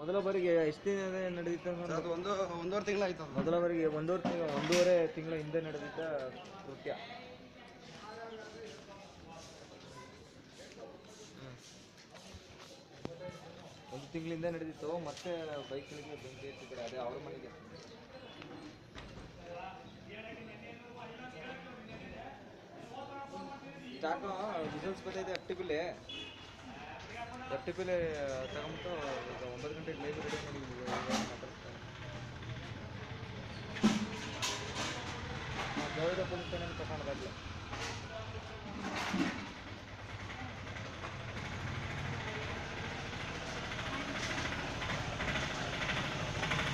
ಮೊದಲ ಬಾರಿಗೆ ಎಷ್ಟು ದಿನ ನಡೆದಿತ್ತು ಸರ್, ಅದು ಒಂದು ಒಂದೂವರೆ ತಿಂಗಳಾಯ್ತು ಅದು ಮೊದಲ ಬಾರಿಗೆ ಒಂದೂವರೆ ತಿಂಗಳು ಒಂದೂವರೆ ತಿಂಗಳ ಹಿಂದೆ ನಡೆದಿದ್ದ ಕೃತ್ಯ ಒಂದು ತಿಂಗಳಿಂದ ನಡೆದಿತ್ತು ಮತ್ತೆ ಬೈಕ್ಗಳಿಗೆ ಬೆಂಕಿ ಹಚ್ಚಿದ್ರೆ ಅದೇ ಅವ್ರ ಮನೆಗೆ ಸ್ಟಾಕು ವಿಜಲ್ಸ್ ಬಂದೈತೆ ಎಫ್ ಟಿ ಪಿಲಿ ಎಫ್ ಟಿ ಪಿಲಿ ತಗೊಂಬಿಟ್ಟು ಈಗ ಒಂಬತ್ತು ಗಂಟೆಗೆ ಲೈವ್ ರೆಡಿ ಮಾಡಿದ್ವಿ ಜವಳಿದ ಪೊಲೀಸ್ ಠಾಣೆಗೆ ತಗೊಂಡು